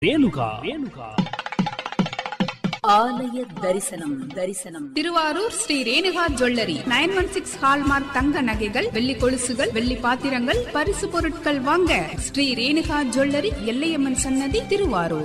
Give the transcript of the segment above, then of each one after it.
ರೇಣುಕಾ ರೇಣುಕಾ ஆலய தரிசனம் தரிசனம் Thiruvarur Sri Renuka jewellery nine one six hallmark தங்க நகைகள் வெள்ளி கொலுசுகள் வெள்ளி பாத்திரங்கள் பரிசு பொருட்கள் வாங்க ஸ்ரீ ரேணுகா ஜுவல்லரி எல்லையம்மன் சன்னதி திருவாரூர்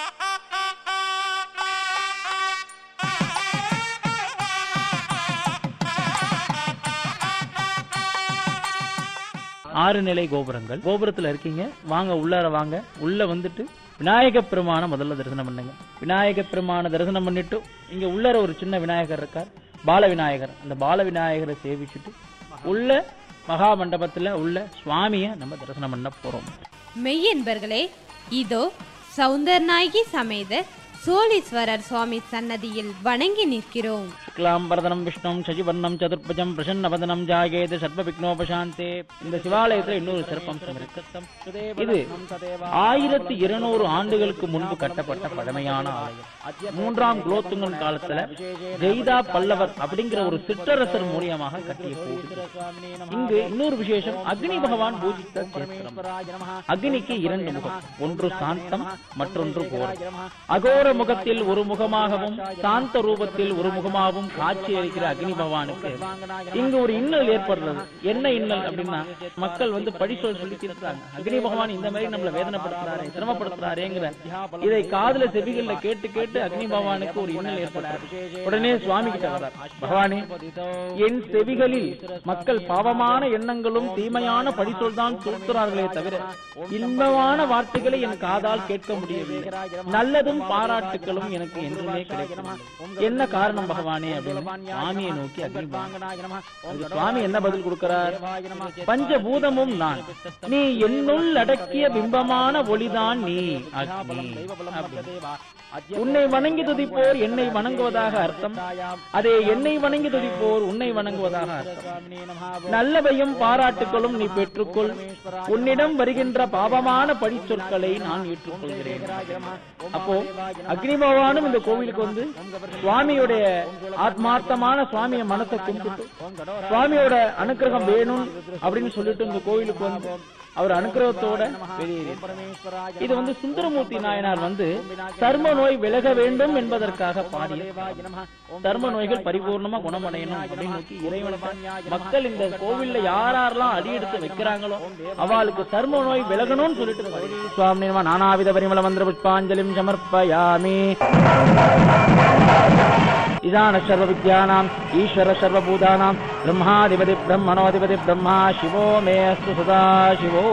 ஆறு நிலை கோபுரங்கள் கோபுரத்துல இருக்கீங்க வாங்க உள்ளார வாங்க உள்ள வந்துட்டு விநாயக பெருமான முதல்ல தரிசனம் பண்ணுங்க விநாயக பெருமான தரிசனம் பண்ணிட்டு இங்க உள்ளார ஒரு சின்ன விநாயகர் இருக்கார் பால விநாயகர் அந்த பால விநாயகரை சேவிச்சுட்டு உள்ள மகா மண்டபத்துல உள்ள சுவாமிய நம்ம தரிசனம் பண்ண போறோம் மெய்யன்பர்களே இதோ சௌந்தரநாயகி சமேத சோழீஸ்வரர் சுவாமி சன்னதியில் வணங்கி நிற்கிறோம் சுக்லாம் பரதனம் விஷ்ணும் சசிவர்ணம் சதுர்பஜம் பிரசன்னவதனம் ஜாகேது சர்வ விக்னோபசாந்தே இந்த சிவாலயத்துல இன்னொரு சிறப்பம்சம் இருக்கு இது ஆயிரத்தி இருநூறு ஆண்டுகளுக்கு முன்பு கட்டப்பட்ட பழமையான ஆலயம் மூன்றாம் குலோத்துங்கன் காலத்துல ஜெய்தா பல்லவர் அப்படிங்கிற ஒரு சிற்றரசர் மூலியமாக கட்டிய கோவில் இங்கு இன்னொரு விசேஷம் அக்னி பகவான் பூஜித்த சேத்திரம் அக்னிக்கு இரண்டு முகம் ஒன்று சாந்தம் மற்றொன்று கோரம் அகோர முகத்தில் ஒரு முகமாகவும் சாந்த ரூபத்தில் ஒரு முகமாகவும் காட்சி அளிக்கிற அக்னி பகவானுக்கு இங்கு ஒரு இன்னல் ஏற்படுறது என்ன இன்னல் அப்படின்னா மக்கள் வந்து பழி சொல் சொல்லி தீர்க்கிறாங்க அக்னி பகவான் இந்த மாதிரி நம்மள வேதனைப்படுத்துறாரு சிரமப்படுத்துறாருங்கிற இதை காதுல செவிகள்ல கேட்டு கேட்டு அக்னி பகவானுக்கு ஒரு இன்னல் ஏற்படுறாரு உடனே சுவாமி கிட்ட வர்றார் பகவானே என் செவிகளில் மக்கள் பாவமான எண்ணங்களும் தீமையான படிசொல் தான் சொல்கிறார்களே தவிர இன்பமான வார்த்தைகளை என் காதால் கேட்க முடியவில்லை நல்லதும் பாராட்டுகளும் எனக்கு என்றுமே கிடைக்கும் என்ன காரணம் பகவானே அப்படின்னு சுவாமியை நோக்கி அக்னி பகவான். அதுக்கு சுவாமி என்ன பதில் கொடுக்கிறார் பஞ்சபூதமும் நான் நீ என்னுள் அடக்கிய பிம்பமான ஒளிதான் நீ அக்னி அப்படின்னு. உன்னை வணங்கி துதிப்போர் என்னை வணங்குவதாக அர்த்தம் அதே என்னை வணங்கி துதிப்போர் உன்னை வணங்குவதாக அர்த்தம் நல்லவையும் பாராட்டுகளும் நீ பெற்றுக்கொள் உன்னிடம் வருகின்ற பாவமான பழிச்சொற்களை நான் ஏற்றுக்கொள்கிறேன் அப்போ அக்னி பகவானும் இந்த கோவிலுக்கு வந்து சுவாமியுடைய ஆத்மார்த்தமான சுவாமிய மனசை கும்பிட்டு சுவாமியோட அனுக்கிரகம் வேணும் அப்படின்னு சொல்லிட்டு இந்த கோவிலுக்கு வந்து அவர் அனுக்கிரகத்தோட வெளியேறினார். இது வந்து சுந்தரமூர்த்தி நாயனார் வந்து சர்ம நோய் விலக வேண்டும் என்பதற்காக பாடிய சர்ம நோய்கள் பரிபூர்ணமா குணமடையணும் அப்படின்னு நோக்கி இறைவனுக்கு மக்கள் இந்த கோவில்ல யாரெல்லாம் அடி எடுத்து வைக்கிறாங்களோ அவளுக்கு சர்ம நோய் விலகணும்னு சொல்லிட்டு பாடி. சுவாமி நம நானாவித பரிமள மந்திர புஷ்பாஞ்சலிம் சமர்ப்பயாமி இதான சர்வ வித்யானாம் ஈஸ்வர சர்வபூதானாம் பிரம்மாதிபதி பிரம்மணோதிபதி பிரம்மா சிவோ மே அஸ்து சதா சிவோ